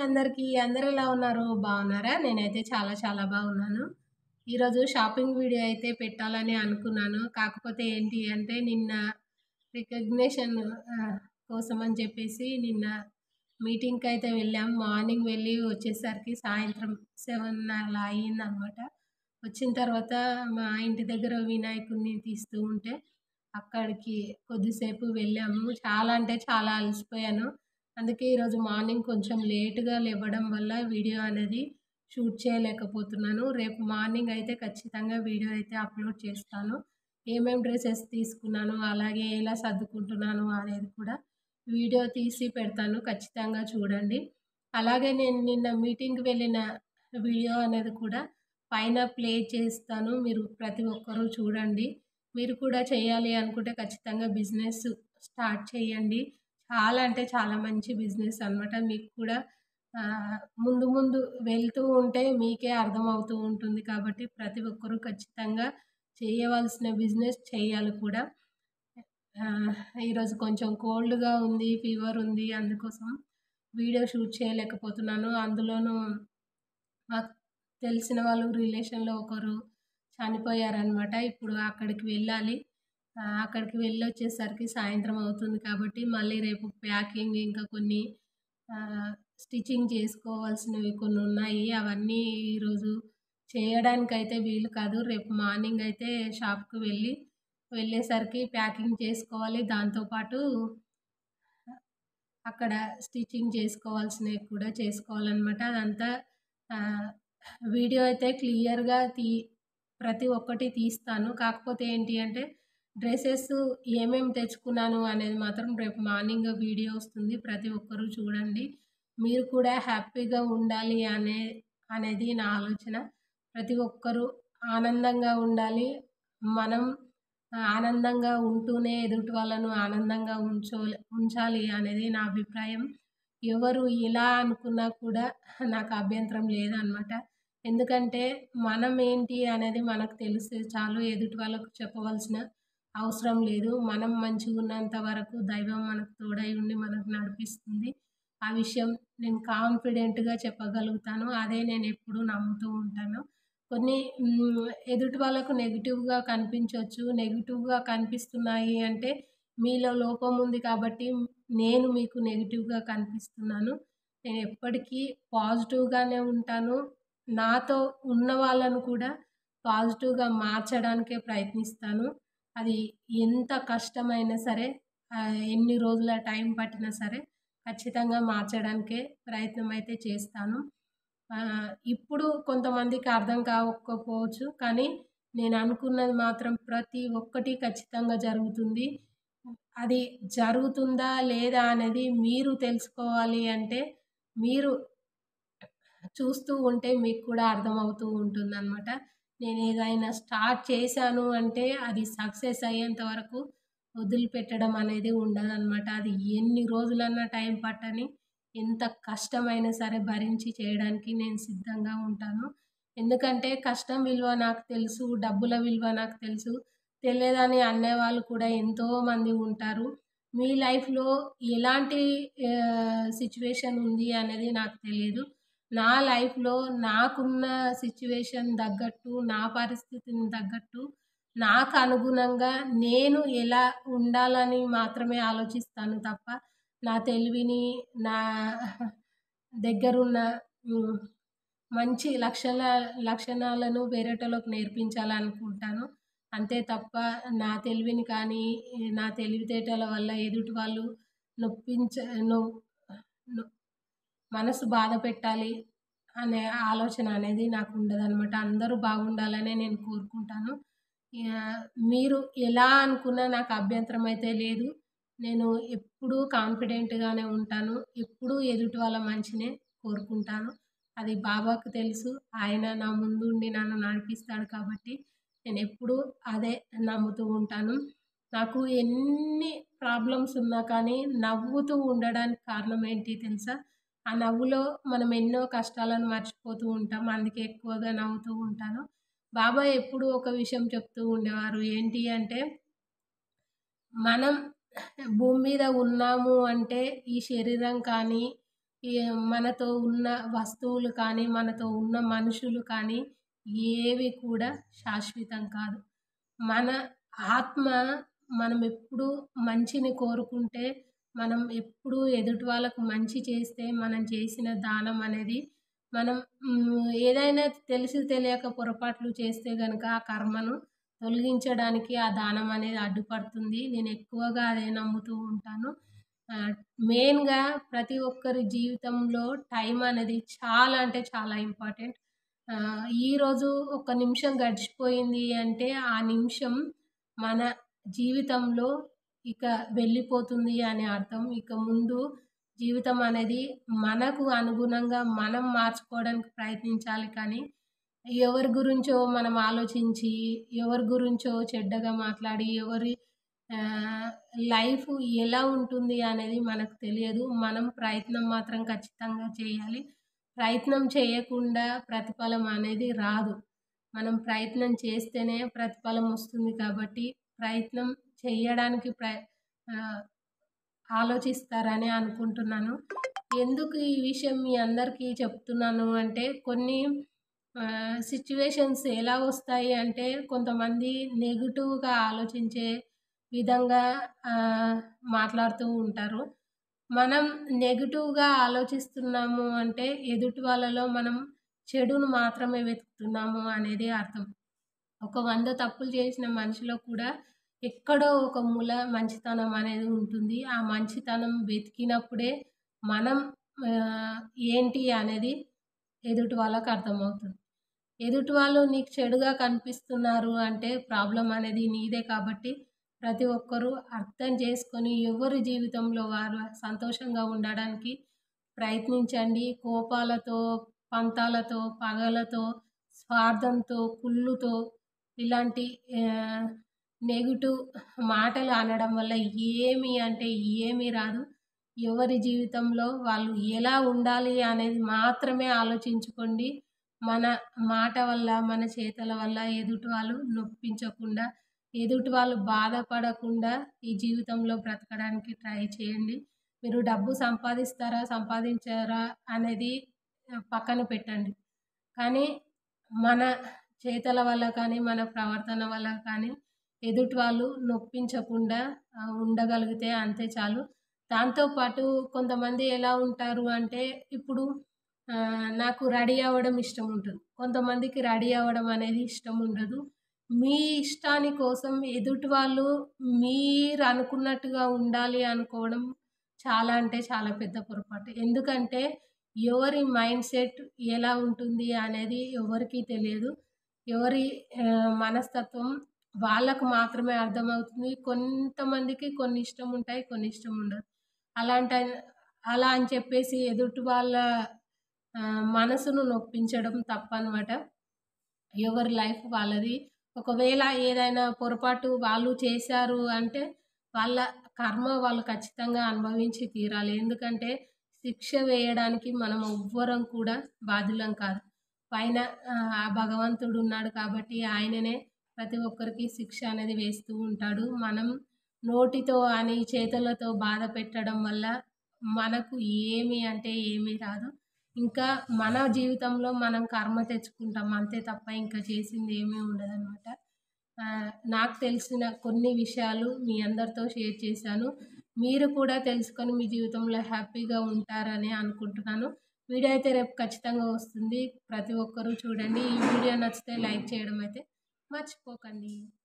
అందరికీ అందరూ ఎలా ఉన్నారు బాగున్నారా నేనైతే చాలా చాలా బాగున్నాను ఈరోజు షాపింగ్ వీడియో అయితే పెట్టాలని అనుకున్నాను కాకపోతే ఏంటి అంటే నిన్న రికగ్నేషన్ కోసం అని చెప్పేసి నిన్న మీటింగ్కి అయితే వెళ్ళాం మార్నింగ్ వెళ్ళి వచ్చేసరికి సాయంత్రం సెవెన్ అలా అయ్యిందనమాట వచ్చిన తర్వాత మా ఇంటి దగ్గర వినాయకుడిని తీస్తూ ఉంటే అక్కడికి కొద్దిసేపు వెళ్ళాము చాలా అంటే చాలా అలసిపోయాను అందుకే ఈరోజు మార్నింగ్ కొంచెం లేటుగా లేవడం వల్ల వీడియో అనేది షూట్ చేయలేకపోతున్నాను రేపు మార్నింగ్ అయితే ఖచ్చితంగా వీడియో అయితే అప్లోడ్ చేస్తాను ఏమేమి డ్రెస్సెస్ తీసుకున్నాను అలాగే ఎలా సర్దుకుంటున్నాను అనేది కూడా వీడియో తీసి పెడతాను ఖచ్చితంగా చూడండి అలాగే నేను నిన్న మీటింగ్కి వెళ్ళిన వీడియో అనేది కూడా పైన ప్లే చేస్తాను మీరు ప్రతి ఒక్కరూ చూడండి మీరు కూడా చేయాలి అనుకుంటే ఖచ్చితంగా బిజినెస్ స్టార్ట్ చేయండి చాలా అంటే చాలా మంచి బిజినెస్ అనమాట మీకు కూడా ముందు ముందు వెళ్తూ ఉంటే మీకే అర్థమవుతూ ఉంటుంది కాబట్టి ప్రతి ఒక్కరూ ఖచ్చితంగా చేయవలసిన బిజినెస్ చేయాలి కూడా ఈరోజు కొంచెం కోల్డ్గా ఉంది ఫీవర్ ఉంది అందుకోసం వీడియో షూట్ చేయలేకపోతున్నాను అందులోనూ మాకు తెలిసిన వాళ్ళు రిలేషన్లో ఒకరు చనిపోయారనమాట ఇప్పుడు అక్కడికి వెళ్ళాలి అక్కడికి వెళ్ళి వచ్చేసరికి సాయంత్రం అవుతుంది కాబట్టి మళ్ళీ రేపు ప్యాకింగ్ ఇంకా కొన్ని స్టిచ్చింగ్ చేసుకోవాల్సినవి కొన్ని ఉన్నాయి అవన్నీ ఈరోజు చేయడానికైతే వీలు కాదు రేపు మార్నింగ్ అయితే షాప్కి వెళ్ళి వెళ్ళేసరికి ప్యాకింగ్ చేసుకోవాలి దాంతోపాటు అక్కడ స్టిచ్చింగ్ చేసుకోవాల్సినవి కూడా చేసుకోవాలన్నమాట అదంతా వీడియో అయితే క్లియర్గా తీ ప్రతి ఒక్కటి తీస్తాను కాకపోతే ఏంటి అంటే డ్రెస్సెస్ ఏమేమి తెచ్చుకున్నాను అనేది మాత్రం రేపు మార్నింగ్ వీడియో వస్తుంది ప్రతి ఒక్కరూ చూడండి మీరు కూడా హ్యాపీగా ఉండాలి అనే అనేది నా ఆలోచన ప్రతి ఒక్కరూ ఆనందంగా ఉండాలి మనం ఆనందంగా ఉంటూనే ఎదుటి వాళ్ళను ఆనందంగా ఉంచో ఉంచాలి అనేది నా అభిప్రాయం ఎవరు ఎలా అనుకున్నా కూడా నాకు అభ్యంతరం లేదనమాట ఎందుకంటే మనం ఏంటి అనేది మనకు తెలిస్తే చాలు ఎదుటి వాళ్ళకు చెప్పవలసిన అవసరం లేదు మనం మంచిగా ఉన్నంత వరకు దైవం మనకు తోడై ఉండి మనకు నడిపిస్తుంది ఆ విషయం నేను కాన్ఫిడెంట్గా చెప్పగలుగుతాను అదే నేను ఎప్పుడూ నమ్ముతూ ఉంటాను కొన్ని ఎదుటి వాళ్ళకు నెగిటివ్గా కనిపించవచ్చు నెగిటివ్గా కనిపిస్తున్నాయి అంటే మీలో లోపం ఉంది కాబట్టి నేను మీకు నెగిటివ్గా కనిపిస్తున్నాను నేను ఎప్పటికీ పాజిటివ్గానే ఉంటాను నాతో ఉన్న వాళ్ళను కూడా పాజిటివ్గా మార్చడానికే ప్రయత్నిస్తాను అది ఎంత కష్టమైనా సరే ఎన్ని రోజుల టైం పట్టినా సరే ఖచ్చితంగా మార్చడానికే ప్రయత్నం అయితే చేస్తాను ఇప్పుడు కొంతమందికి అర్థం కాకపోవచ్చు కానీ నేను అనుకున్నది మాత్రం ప్రతి ఒక్కటి ఖచ్చితంగా జరుగుతుంది అది జరుగుతుందా లేదా అనేది మీరు తెలుసుకోవాలి అంటే మీరు చూస్తూ ఉంటే మీకు కూడా అర్థమవుతూ ఉంటుంది అనమాట నేను ఏదైనా స్టార్ట్ చేశాను అంటే అది సక్సెస్ అయ్యేంత వరకు వదిలిపెట్టడం అనేది ఉండదన్నమాట అది ఎన్ని రోజులన్నా టైం పట్టని ఎంత కష్టమైనా సరే భరించి చేయడానికి నేను సిద్ధంగా ఉంటాను ఎందుకంటే కష్టం విలువ నాకు తెలుసు డబ్బుల విలువ నాకు తెలుసు తెలియదని అనేవాళ్ళు కూడా ఎంతోమంది ఉంటారు మీ లైఫ్లో ఎలాంటి సిచ్యువేషన్ ఉంది అనేది నాకు తెలియదు నా లైఫ్లో నాకున్న సిచ్యువేషన్ తగ్గట్టు నా పరిస్థితిని తగ్గట్టు నాకు అనుగుణంగా నేను ఎలా ఉండాలని మాత్రమే ఆలోచిస్తాను తప్ప నా తెలివిని నా దగ్గరున్న మంచి లక్షణ లక్షణాలను వేరేటోళ్ళకి నేర్పించాలనుకుంటాను అంతే తప్ప నా తెలివిని కానీ నా తెలివితేటల వల్ల ఎదుటి వాళ్ళు నొప్పించ మనసు బాధ పెట్టాలి అనే ఆలోచన అనేది నాకు ఉండదన్నమాట అందరూ బాగుండాలనే నేను కోరుకుంటాను మీరు ఎలా అనుకున్నా నాకు అభ్యంతరం అయితే లేదు నేను ఎప్పుడూ కాన్ఫిడెంట్గానే ఉంటాను ఎప్పుడూ ఎదుటి వాళ్ళ మంచినే కోరుకుంటాను అది బాబాకు తెలుసు ఆయన నా ముందుండి నన్ను నడిపిస్తాడు కాబట్టి నేను ఎప్పుడూ అదే నమ్ముతూ ఉంటాను నాకు ఎన్ని ప్రాబ్లమ్స్ ఉన్నా కానీ నవ్వుతూ ఉండడానికి కారణం ఏంటి తెలుసా ఆ నవ్వులో మనం ఎన్నో కష్టాలను మర్చిపోతూ ఉంటాం అందుకే ఎక్కువగా నవ్వుతూ ఉంటాను బాబా ఎప్పుడు ఒక విషయం చెప్తూ ఉండేవారు ఏంటి అంటే మనం భూమి మీద ఉన్నాము అంటే ఈ శరీరం కానీ ఈ మనతో ఉన్న వస్తువులు కానీ మనతో ఉన్న మనుషులు కానీ ఏవి కూడా శాశ్వతం కాదు మన ఆత్మ మనం ఎప్పుడు మంచిని కోరుకుంటే మనం ఎప్పుడు ఎదుటి వాళ్ళకు మంచి చేస్తే మనం చేసిన దానం అనేది మనం మ్, ఏదైనా తెలిసి తెలియక పొరపాట్లు చేస్తే కనుక ఆ కర్మను తొలగించడానికి ఆ దానం అనేది అడ్డుపడుతుంది నేను ఎక్కువగా అదే నమ్ముతూ ఉంటాను ఆ, మెయిన్గా ప్రతి ఒక్కరి జీవితంలో టైం అనేది చాలా అంటే చాలా ఇంపార్టెంట్ ఆ, ఈరోజు ఒక నిమిషం గడిచిపోయింది అంటే ఆ నిమిషం మన జీవితంలో ఇక వెళ్ళిపోతుంది అని అర్థం ఇక ముందు జీవితం అనేది మనకు అనుగుణంగా మనం మార్చుకోవడానికి ప్రయత్నించాలి కానీ ఎవరి గురించో మనం ఆలోచించి ఎవరి గురించో చెడ్డగా మాట్లాడి ఎవరి ఆ, లైఫ్ ఎలా ఉంటుంది అనేది మనకు తెలియదు మనం ప్రయత్నం మాత్రం ఖచ్చితంగా చేయాలి ప్రయత్నం చేయకుండా ప్రతిఫలం అనేది రాదు మనం ప్రయత్నం చేస్తేనే ప్రతిఫలం వస్తుంది కాబట్టి ప్రయత్నం చేయడానికి ప్ర ఆ, ఆలోచిస్తారని అనుకుంటున్నాను ఎందుకు ఈ విషయం మీ అందరికీ చెప్తున్నాను అంటే కొన్ని సిచ్యువేషన్స్ ఎలా వస్తాయి అంటే కొంతమంది నెగిటివ్గా ఆలోచించే విధంగా ఆ, మాట్లాడుతూ ఉంటారు మనం నెగిటివ్గా ఆలోచిస్తున్నాము అంటే ఎదుటి వాళ్ళలో మనం చెడును మాత్రమే వెతుకుతున్నాము అనేది అర్థం ఒక వంద తప్పులు చేసిన మనిషిలో కూడా ఎక్కడో ఒక మూల మంచితనం అనేది ఉంటుంది ఆ మంచితనం వెతికినప్పుడే మనం ఆ, ఏంటి అనేది ఎదుటి వాళ్ళకి అర్థమవుతుంది ఎదుటి వాళ్ళు నీకు చెడుగా కనిపిస్తున్నారు అంటే ప్రాబ్లం అనేది నీదే కాబట్టి ప్రతి ఒక్కరూ అర్థం చేసుకొని ఎవరి జీవితంలో వారు సంతోషంగా ఉండడానికి ప్రయత్నించండి కోపాలతో పంతాలతో పగలతో స్వార్థంతో కుళ్ళుతో ఇలాంటి నెగిటివ్ మాటలు అనడం వల్ల ఏమి అంటే ఏమీ రాదు ఎవరి జీవితంలో వాళ్ళు ఎలా ఉండాలి అనేది మాత్రమే ఆలోచించుకోండి మన మాట వల్ల మన చేతల వల్ల ఎదుటి వాళ్ళు నొప్పించకుండా ఎదుటి వాళ్ళు బాధపడకుండా ఈ జీవితంలో బ్రతకడానికి ట్రై చేయండి మీరు డబ్బు సంపాదిస్తారా సంపాదించారా అనేది పక్కన పెట్టండి కానీ మన చేతల వల్ల కానీ మన ప్రవర్తన వల్ల కానీ ఎదుటి వాళ్ళు నొప్పించకుండా ఆ, ఉండగలిగితే అంతే చాలు దాంతోపాటు కొంతమంది ఎలా ఉంటారు అంటే ఇప్పుడు ఆ, నాకు రెడీ అవ్వడం ఇష్టం ఉంటుంది కొంతమందికి రెడీ అవ్వడం అనేది ఇష్టం ఉండదు మీ ఇష్టాని కోసం ఎదుటి వాళ్ళు మీరు అనుకున్నట్టుగా ఉండాలి అనుకోవడం చాలా అంటే చాలా పెద్ద పొరపాటు ఎందుకంటే ఎవరి మైండ్ సెట్ ఎలా ఉంటుంది అనేది ఎవరికీ తెలియదు ఎవరి ఆ, మనస్తత్వం వాళ్ళకు మాత్రమే అర్థమవుతుంది కొంతమందికి కొన్ని ఇష్టం ఉంటాయి కొన్ని ఇష్టం ఉండదు అలాంటి అలా అని చెప్పేసి ఎదుటి వాళ్ళ ఆ, మనసును నొప్పించడం తప్పనమాట ఎవరి లైఫ్ వాళ్ళది ఒకవేళ ఏదైనా పొరపాటు వాళ్ళు చేశారు అంటే వాళ్ళ కర్మ వాళ్ళు ఖచ్చితంగా అనుభవించి తీరాలి ఎందుకంటే శిక్ష వేయడానికి మనం ఎవ్వరం కూడా బాధ్యులం కాదు పైన ఆ, ఆ భగవంతుడు ఉన్నాడు కాబట్టి ఆయననే ప్రతి ఒక్కరికి శిక్ష అనేది వేస్తూ ఉంటాడు మనం నోటితో అని చేతులతో బాధ పెట్టడం వల్ల మనకు ఏమి అంటే ఏమీ రాదు ఇంకా మన జీవితంలో మనం కర్మ తెచ్చుకుంటాం అంతే తప్ప ఇంకా చేసింది ఏమీ ఉండదన్నమాట ఆ, నాకు తెలిసిన కొన్ని విషయాలు మీ అందరితో షేర్ చేశాను మీరు కూడా తెలుసుకొని మీ జీవితంలో హ్యాపీగా ఉంటారని అనుకుంటున్నాను వీడియో అయితే రేపు ఖచ్చితంగా వస్తుంది ప్రతి ఒక్కరూ చూడండి ఈ వీడియో నచ్చితే లైక్ చేయడం అయితే మర్చిపోకండి